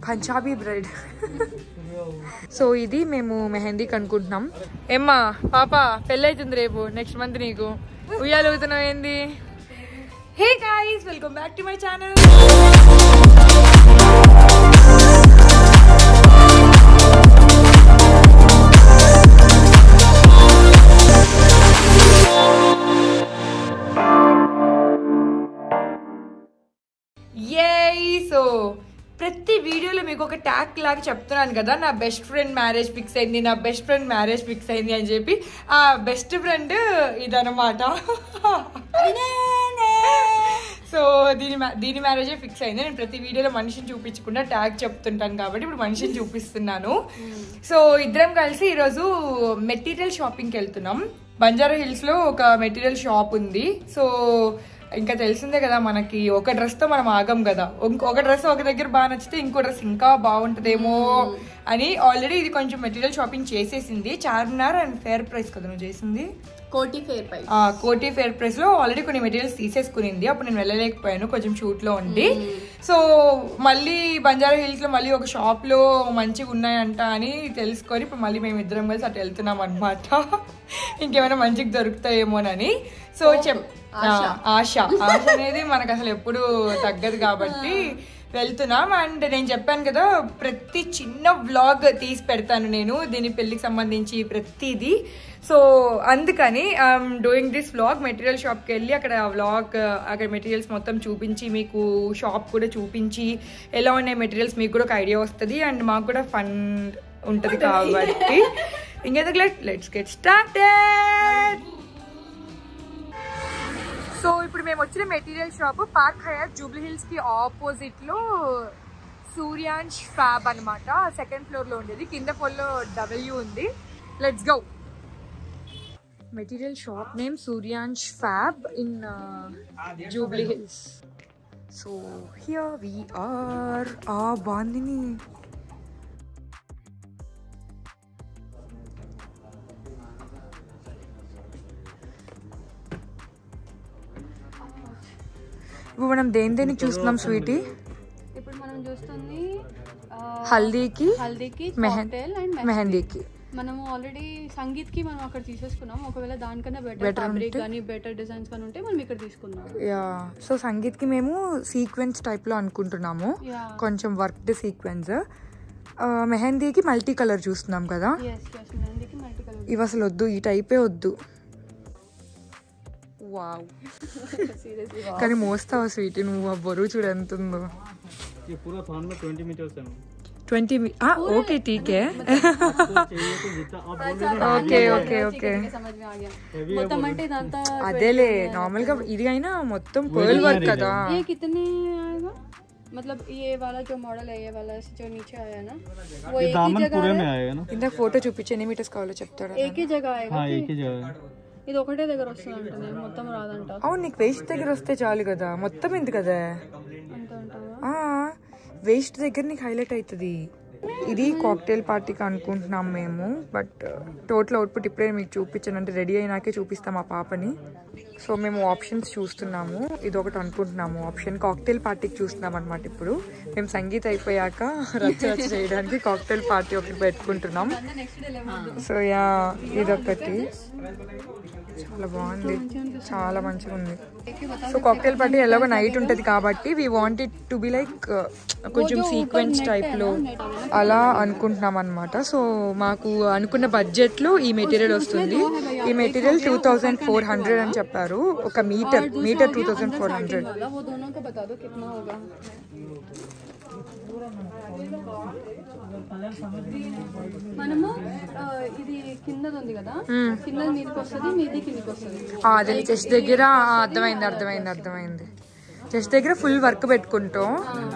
Punjabi braid so ఇది మేము మెహందీకి అనుకుంటున్నాం ఏమ్మా పాప పెళ్ళైతుంది రేపు నెక్స్ట్ మంత్ నీకు ఉయ్యాలుగుతున్నావు ఏంది hey guys welcome back to my channel so ప్రతి వీడియోలో మీకు ఒక ట్యాగ్ లాగా చెప్తున్నాను కదా నా బెస్ట్ ఫ్రెండ్ మ్యారేజ్ ఫిక్స్ అయింది నా బెస్ట్ ఫ్రెండ్ మ్యారేజ్ ఫిక్స్ అయింది అని చెప్పి ఆ బెస్ట్ ఫ్రెండ్ ఇదనమాట సో దీని మ్యా- దీని మ్యారేజే ఫిక్స్ అయింది నేను ప్రతి వీడియోలో మనిషిని చూపించకుండా ట్యాగ్ చెప్తుంటాను కాబట్టి ఇప్పుడు మనిషిని చూపిస్తున్నాను సో ఇద్దరం కలిసి ఈరోజు మెటీరియల్ షాపింగ్కి వెళ్తున్నాం బంజారా హిల్స్ లో ఒక మెటీరియల్ షాప్ ఉంది సో ఇంకా తెలిసిందే కదా మనకి ఒక డ్రెస్ తో మనం ఆగం కదా ఇంకో- ఒక డ్రెస్ ఒక దగ్గర బాగా నచ్చితే ఇంకో డ్రెస్ ఇంకా బాగుంటుందేమో అని ఆల్రెడీ ఇది కొంచెం మెటీరియల్ షాపింగ్ చేసేసింది చార్మినార్ అండ్ ఫేర్ ప్రైస్ కదా నువ్వు చేసింది కోటి ఫేర్ పై ఆ, కోటి ఫేర్ ప్రైస్ లో ఆల్రెడీ కొన్ని మెటీరియల్స్ తీసేసుకునింది అప్పుడు నేను వెళ్ళలేకపోయాను కొంచెం షూట్ లో ఉండి సో మళ్ళీ బంజారా హిల్స్ లో మళ్ళీ ఒక షాప్ లో మంచిగా ఉన్నాయంట అని తెలుసుకొని ఇప్పుడు మళ్ళీ మేము ఇద్దరం కలిసి అటు వెళ్తున్నాం అనమాట ఇంకేమైనా మంచిగా దొరుకుతాయేమోనని సో చెప్ ఆ, ఆశ ఆశ అనేది మనకు అసలు ఎప్పుడు తగ్గదు కాబట్టి వెళ్తున్నాం అండ్ నేను చెప్పాను కదా ప్రతి చిన్న వ్లాగ్ తీసి పెడతాను నేను దీని పెళ్లికి సంబంధించి ప్రతిదీ సో అందుకని I'm doing this vlog material షాప్కి వెళ్ళి అక్కడ వ్లాగ్ అక్కడ మెటీరియల్స్ మొత్తం చూపించి మీకు షాప్ కూడా చూపించి ఎలా ఉన్నాయి మెటీరియల్స్ మీకు కూడా ఒక ఐడియా వస్తుంది అండ్ మాకు కూడా ఫన్ ఉంటుంది కాబట్టి ఇంకెందుకు let let's get started so ఇప్పుడు మేము వచ్చిన material shop Park Hyatt Jubilee Hills కి ఆపోజిట్ లో సూర్యాంష్ ఫ్యాబ్ అన్నమాట సెకండ్ ఫ్లోర్ లో ఉండేది కింద ఫ్లోర్ లో డబ్ల్యూ ఉంది let's go material shop name Suryansh Fab in Jubilee Hills so here we are ఆ బాందిని ఇప్పుడు మనం దేని దేనికి చూస్తున్నాం స్వీటీ ఇప్పుడు మనం చూస్తుంది ఆ, హల్దీకి హల్దీకి మెహం- కాక్టైల్ అండ్ మెహందీ. మెహందీకి మనము ఆల్రెడీ సంగీత్ కి మనం అక్కడ తీసేసుకున్నాం ఒకవేళ దానికన్నా బెటర్ Better ఫ్యాబ్రిక్ ఉంటే? కానీ బెటర్ డిజైన్స్ కానీ ఉంటే మనం ఇక్కడ తీసుకుందాం యా సో సంగీత్కి మేము సీక్వెన్స్ టైప్లో అనుకుంటున్నాము యా కొంచెం వర్క్డ్ సీక్వెన్స్ మెహందీకి మల్టీ కలర్ చూస్తున్నాం కదా ఎస్ ఎస్ మెహందీకి మల్టీ కలర్ ఇవి అసలు వద్దు ఈ టైపే వద్దు వావ్ సీరియస్లీ కానీ మోస్తావా స్వీట్ నువ్వు ఆ బరువు చూడు ఎంత ఉందో ये पूरा थान में ट्वेंटी मीटर्स है ట్వంటీ ఓకే టీకే चाहिए तो जितना आप बोल रहे ఓకే ఓకే ఓకే సమజ్ మే ఆ గయా మొత్తం అంటే ఇదంతా అదేలే నార్మల్ గా ఇది అయినా మొత్తం పర్ల్ వర్క్ కదా ये कितने आएगा मतलब ये वाला जो मॉडल है ये वाला जो नीचे आया ना वो ये एक ही दामन जगह पूरे है में आएगा ना ఇందాక ఫోటో చూపించి ఎన్ని మీటర్స్ కావాలో చెప్తాడా एक ही जगह आएगा हाँ एक ही जगह है ఇది ఒకటే దగ్గర వస్తుంది అంటుంది మొత్తం రాదంట అవును నీకు వేస్ట్ దగ్గర వస్తే చాలు కదా మొత్తం ఎందుకు కదా అంత అంటావా ఆ వేస్ట్ దగ్గర నీకు హైలైట్ అవుతుంది ఇది కాక్టైల్ పార్టీకి అనుకుంటున్నాం మేము బట్ టోటల్ అవుట్పుట్ ఇప్పుడే మీకు చూపించాను అంటే రెడీ అయినాకే చూపిస్తాం ఆ పాపని సో మేము ఆప్షన్స్ చూస్తున్నాము ఇది ఒకటి అనుకుంటున్నాము ఆప్షన్ కాక్టైల్ పార్టీకి చూస్తున్నాం అనమాట ఇప్పుడు మేము సంగీత్ అయిపోయాక రచ్చ రచ్చ చేయడానికి కాక్టైల్ పార్టీ ఒకటి పెట్టుకుంటున్నాం next day level so yeah ఇదొకటి చాలా బాగుంది చాలా మంచిగా ఉంది సో కాక్టైల్ పార్టీ ఎలాగో నైట్ ఉంటుంది కాబట్టి we want it to be like కొంచెం సీక్వెన్స్ టైప్లో అలా అనుకుంటున్నాం అనమాట సో మాకు అనుకున్న బడ్జెట్లో ఈ మెటీరియల్ వస్తుంది ఈ material two thousand four hundred అని చెప్పారు ఒక metre metre two thousand four hundred वाला वो दोनों का बता दो कितना होगा మనము ఆ, ఇది కిందది ఉంది కదా కింద మీదకి వస్తుంది మీది కిందకి వస్తుంది అదే చెస్ట్ దగ్గర ఆ, అర్థమైంది అర్థమైంది అర్థమైంది చెస్ట్ దగ్గర ఫుల్ వర్క్ పెట్టుకుంటాం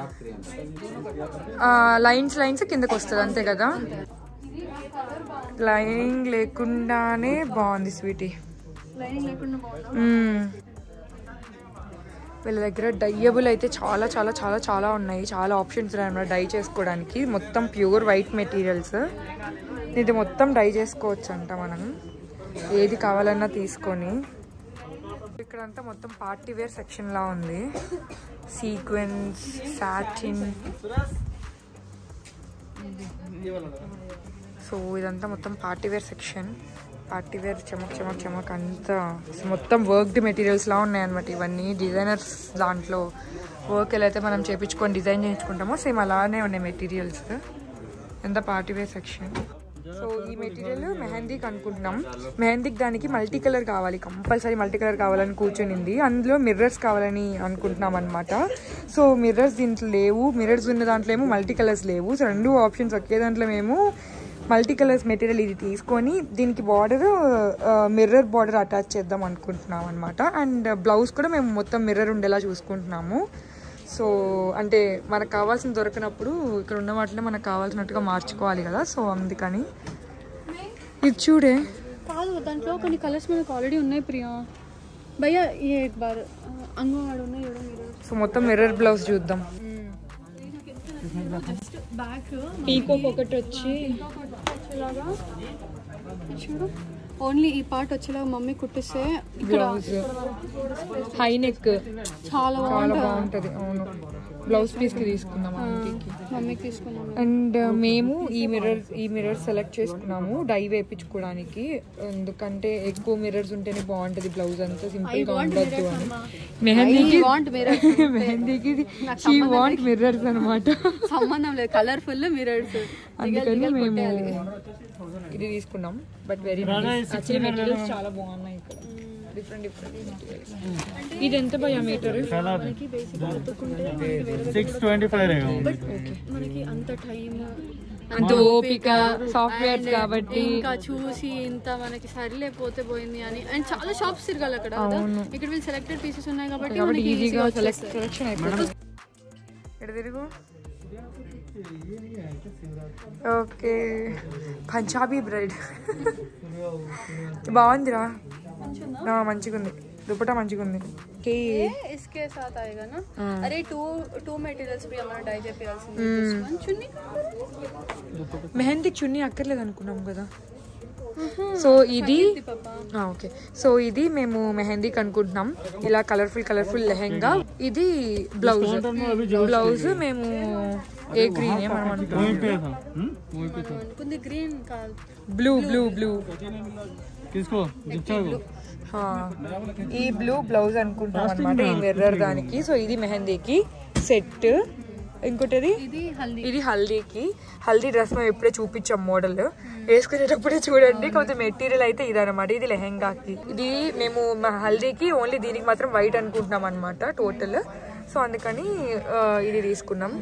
లైన్స్ లైన్స్ కిందకి వస్తుంది అంతే కదా లైనింగ్ లేకుండానే బాగుంది స్వీటీ లైనింగ్ లేకుండా బాగుందా మ్మ్. వీళ్ళ దగ్గర డైయబుల్ అయితే చాలా చాలా చాలా చాలా ఉన్నాయి చాలా ఆప్షన్స్ ఉన్నాయి డై చేసుకోవడానికి మొత్తం ప్యూర్ వైట్ మెటీరియల్స్ ఇది మొత్తం డై చేసుకోవచ్చు అంట మనం ఏది కావాలన్నా తీసుకొని ఇక్కడంతా మొత్తం పార్టీ వేర్ సెక్షన్ లా ఉంది సీక్వెన్స్ సాటిన్ సో ఇదంతా మొత్తం party wear section party wear చమక్ చమక్ చమక్ అంతా మొత్తం వర్క్డ్ మెటీరియల్స్ లా ఉన్నాయన్నమాట ఇవన్నీ డిజైనర్స్ దాంట్లో వర్క్ ఎలా అయితే మనం చేపించుకొని డిజైన్ చేయించుకుంటామో సేమ్ అలానే ఉన్నాయి మెటీరియల్స్ ఎంత పార్టీ వేర్ సెక్షన్ సో ఈ మెటీరియల్ మెహందీకి అనుకుంటున్నాం మెహందీకి దానికి మల్టీ కలర్ కావాలి కంపల్సరీ మల్టీ కలర్ కావాలని కూర్చునింది అందులో మిర్రర్స్ కావాలని అనుకుంటున్నాం అనమాట సో మిర్రర్స్ దీంట్లో లేవు మిర్రర్స్ ఉన్న దాంట్లో ఏమో మల్టీ కలర్స్ లేవు సో రెండు ఆప్షన్స్ ఒకే దాంట్లో మేము మల్టీ కలర్స్ మెటీరియల్ ఇది తీసుకొని దీనికి బార్డర్ మిర్రర్ బార్డర్ అటాచ్ చేద్దాం అనుకుంటున్నాం అనమాట అండ్ బ్లౌజ్ కూడా మేము మొత్తం మిర్రర్ ఉండేలా చూసుకుంటున్నాము సో అంటే మనకు కావాల్సిన దొరికినప్పుడు ఇక్కడ ఉన్న వాటిలో మనకు కావాల్సినట్టుగా మార్చుకోవాలి కదా సో అందుకని ఇది చూడే కాదు దాంట్లో కొన్ని కలర్స్ మనకు ఆల్రెడీ ఉన్నాయి ప్రియా భయ్యా ఏ ఎక్ బార్ అంగన్వాడు ఉన్నాయి చూడ మీరు సో మొత్తం మిర్రర్ బ్లౌజ్ చూద్దాం బ్యాక్ పీకోక్ ఒకటి వచ్చి వచ్చేలాగా చూడు ఓన్లీ ఈ పార్ట్ వచ్చేలాగా మమ్మీ కుట్టిస్తే ఇక్కడ బ్లౌజ్ హై నెక్ చాలా చాలా బాగుంటది అవును బ్లౌజ్ పీస్ కి తీసుకున్నాం ఆంటీకి మమ్మీకి తీసుకున్నాం అండ్ మేము ఈ మిర్రర్ ఈ మిర్రర్ సెలెక్ట్ చేసుకున్నాము డై వేపించుకోవడానికి ఎందుకంటే ఎక్కువ మిర్రర్స్ ఉంటేనే బాగుంటది బ్లౌజ్ అంతా సింపుల్ గా ఉండద్దు అని మెహందీకి వాంట్ మీరు మెహందీకి షీ వాంట్ మిర్రర్స్ అనమాట సంబంధం లేదు కలర్ఫుల్ మిరర్స్ అందుకని మేము ఇది తీసుకున్నాం బట్ వెరీ యాక్చువల్లీ మెటీరియల్స్ చాలా బాగున్నాయి ఇక్కడ డిఫరెంట్ డిఫరెంట్ మెటీరియల్స్ ఇది ఎంత భయ మీటర్ సిక్స్ ట్వంటీ ఫైవ్ మనకి అంత టైం అంత ఓపిక సాఫ్ట్వేర్స్ కాబట్టి ఇంకా చూసి ఇంత మనకి సరిలేకపోతే పోయింది అని అండ్ చాలా షాప్స్ తిరగాలి అక్కడ కదా. ఇక్కడ వీళ్ళు సెలెక్టెడ్ పీసెస్ ఉన్నాయి కాబట్టి కాబట్టి మనకి ఈజీగా easy గా సెలెక్ట్ సెలెక్షన్ అయిపోతుంది ఎక్కడ తిరుగు ఓకే పంజాబీ బ్రెడ్ బాగుందిరా ఆ, మంచిగుంది దుప్పటా మంచిగుంది కే ये इसके साथ आएगा ना अरे टू टू मटेरियल्स भी हमारा डाई చేయాల్సింది తీసుకొని చున్నీ మెహందీకి చున్నీ అక్కర్లేదు అనుకున్నాం కదా సో ఇది పాపా ఆ, ఓకే సో ఇది మేము మెహందీకి అనుకుంటున్నాం ఇలా కలర్ఫుల్ కలర్ఫుల్ లెహెంగా ఇది బ్లౌజ్ బ్లౌజ్ మేము ఏ గ్రీన్ మనం అనుకుంటున్నాం అనుకుంది గ్రీన్ కాదు బ్లూ బ్లూ బ్లూ తీసుకో జిప్చాగు ఈ బ్లూ బ్లౌజ్ అనుకుంటున్నాం అనమాట ఈ మిర్రర్ దానికి సో ఇది మెహందీకి సెట్ ఇంకోటిది ఇది హల్దీ ఇది హల్దీకి హల్దీ డ్రెస్ మేము ఎప్పుడే చూపించాం మోడల్ వేసుకునేటప్పుడే చూడండి కొంచెం మెటీరియల్ అయితే ఇదనమాట ఇది లెహెంగాకి ఇది మేము మా హల్దీకి ఓన్లీ దీనికి మాత్రం వైట్ అనుకుంటున్నాం అనమాట టోటల్ సో అందుకని ఆ, ఇది తీసుకున్నాం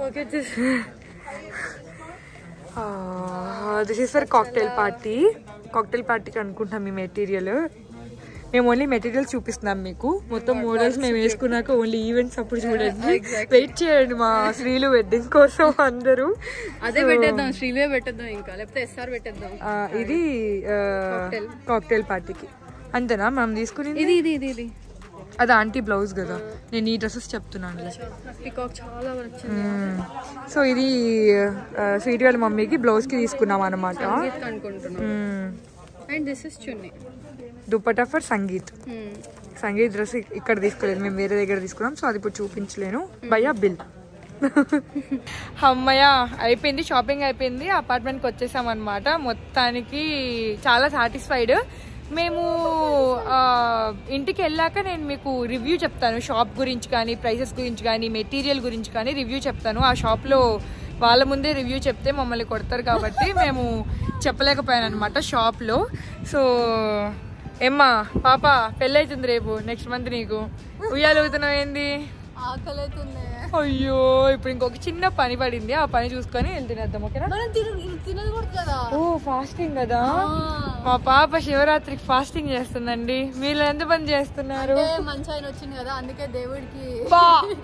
this is for cocktail party cocktail పార్టీకి అనుకుంటున్నాం ఈ మెటీరియల్ మేము ఓన్లీ మెటీరియల్స్ చూపిస్తున్నాం మీకు మొత్తం మోడల్స్ మేము వేసుకున్నాక ఓన్లీ ఈవెంట్స్ అప్పుడు చూడండి వెయిట్ చేయండి మా శ్రీలు వెడ్డింగ్ కోసం అందరూ అదే పెట్టేద్దాం శ్రీలే పెట్టేద్దాం ఇంకా లేకపోతే ఎస్ఆర్ పెట్టేద్దాం ఆ, ఇది కాక్టైల్ పార్టీకి అంతేనా మనం తీసుకుని ఇది ఇది ఇది ఇది అది ఆంటీ బ్లౌజ్ కదా నేను ఈ డ్రెస్సెస్ చెప్తున్నాను పికాక్ చాలా నచ్చింది సో ఇది స్వీట్ వాళ్ళ మమ్మీకి బ్లౌజ్కి తీసుకున్నాం అనమాట సంగీత్ అనుకుంటున్నాం and this is chunni dupatta for sangeet sangeet dress ఇక్కడ తీసుకోలేదు మేము వేరే దగ్గర తీసుకున్నాం సో అది ఇప్పుడు చూపించలేను భయ్యా బిల్ అమ్మయ్య అయిపోయింది షాపింగ్ అయిపోయింది అపార్ట్మెంట్కి వచ్చేసాం అనమాట మొత్తానికి చాలా సాటిస్ఫైడ్ మేము ఆ, ఇంటికి వెళ్ళాక నేను మీకు రివ్యూ చెప్తాను షాప్ గురించి కానీ ప్రైసెస్ గురించి కానీ మెటీరియల్ గురించి కానీ రివ్యూ చెప్తాను ఆ షాప్లో వాళ్ళ ముందే రివ్యూ చెప్తే మమ్మల్ని కొడతారు కాబట్టి మేము చెప్పలేకపోయాను అనమాట షాప్లో సో ఏమ్మా పాప పెళ్ళైతుంది రేపు నెక్స్ట్ మంత్ నీకు ఉయ్యాలు ఊగుతున్నావు ఏంది ఆకలి అవుతుంది అయ్యో ఇప్పుడు ఇంకొక చిన్న పని పడింది ఆ పని చూసుకొని వెళ్తునేద్దాం ఓకేనా మనం తిన తినదు కూడా కదా ఓ ఫాస్టింగ్ కదా మా పాప శివరాత్రికి ఫాస్టింగ్ చేస్తుందండి మీరు ఎంత పని చేస్తున్నారు అంటే మంచి ఆయన వచ్చింది కదా అందుకే దేవుడికి బా.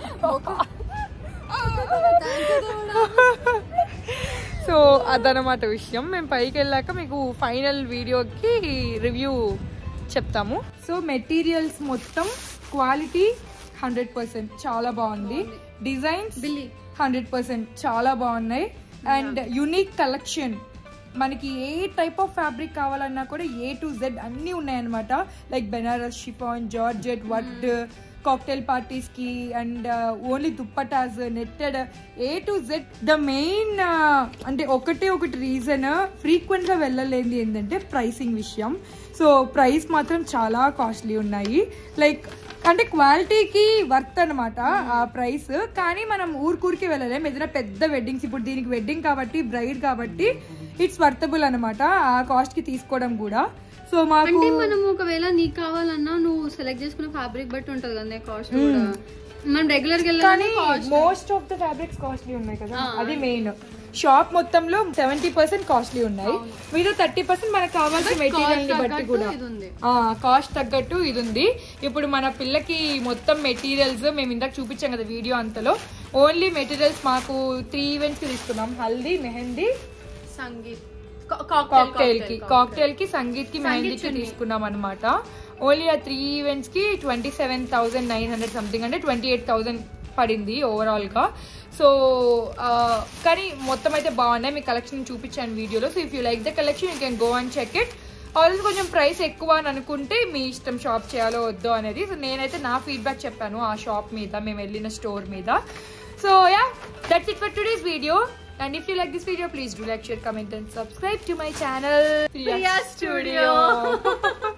సో అదనమాట విషయం మేము పైకి వెళ్ళాక మీకు ఫైనల్ వీడియోకి రివ్యూ చెప్తాము సో మెటీరియల్స్ మొత్తం క్వాలిటీ హండ్రెడ్ పర్సెంట్ చాలా బాగుంది డిజైన్స్ బిల్లి హండ్రెడ్ పర్సెంట్ చాలా బాగున్నాయి అండ్ యునిక్ కలెక్షన్ మనకి ఏ టైప్ ఆఫ్ ఫ్యాబ్రిక్ కావాలన్నా కూడా ఏ టు జెడ్ అన్నీ ఉన్నాయన్నమాట లైక్ బెనారస్ షిఫాన్ జార్జెట్ వడ్ కాక్టైల్ పార్టీస్ కి and only dupattas netted A to Z the main అంటే ఒకటే ఒకటి రీజన్ ఫ్రీక్వెంట్ గా వెళ్ళలేంది ఏంటంటే ప్రైసింగ్ విషయం సో ప్రైస్ మాత్రం చాలా కాస్ట్లీ ఉన్నాయి లైక్ అంటే క్వాలిటీకి వర్త్ అనమాట ఆ ప్రైస్ కానీ మనం ఊరికూరికి వెళ్ళలేం ఏదైనా పెద్ద వెడ్డింగ్స్ ఇప్పుడు దీనికి వెడ్డింగ్ కాబట్టి బ్రైడ్ కాబట్టి ఇట్స్ వర్తబుల్ అనమాట ఆ కాస్ట్ కి తీసుకోవడం కూడా సో మాకు అంటే మనం ఒకవేళ నీకు కావాలన్నా నువ్వు సెలెక్ట్ చేసుకున్న ఫ్యాబ్రిక్ బట్టి ఉంటది కదా కాస్ట్ కూడా మనం రెగ్యులర్ గా కానీ వెళ్ళాలి most of the fabrics costly ఉన్నాయి కదా అది మెయిన్ షాప్ మొత్తంలో సెవెంటీ పర్సెంట్ కాస్ట్లీ ఉన్నాయి మీద థర్టీ పర్సెంట్ మనకు కావాల్సిన మెటీరియల్ ని బట్టి కూడా ఇది ఉంది కాస్ట్ తగ్గట్టు ఇది ఉంది ఇప్పుడు మన పిల్లకి మొత్తం మెటీరియల్స్ మేము ఇందాక చూపించాం కదా వీడియో అంతలో ఓన్లీ మెటీరియల్స్ మాకు త్రీ ఈవెంట్స్ కి తీసుకున్నాం హల్దీ మెహందీ సంగీత్ కాక్టైల్ కి కాక్టైల్ కి సంగీత్ కి మెహందీకి తీసుకున్నాం అనమాట ఓన్లీ ఆ త్రీ ఈవెంట్స్ కి twenty seven thousand nine hundred something అంటే ట్వంటీ ఎయిట్ థౌసండ్ పడింది ఓవరాల్ గా సో కానీ మొత్తం అయితే బాగున్నాయి మీ కలెక్షన్ చూపించాను వీడియోలో so if you like the collection you can go and check it already కొంచెం ప్రైస్ ఎక్కువ అని అనుకుంటే మీ ఇష్టం షాప్ చేయాలో వద్దో అనేది సో నేనైతే నా ఫీడ్బ్యాక్ చెప్పాను ఆ షాప్ మీద మేము వెళ్ళిన స్టోర్ మీద so yeah that's it for today's video and if you like this video please do like share comment and subscribe to my channel Priya Studio.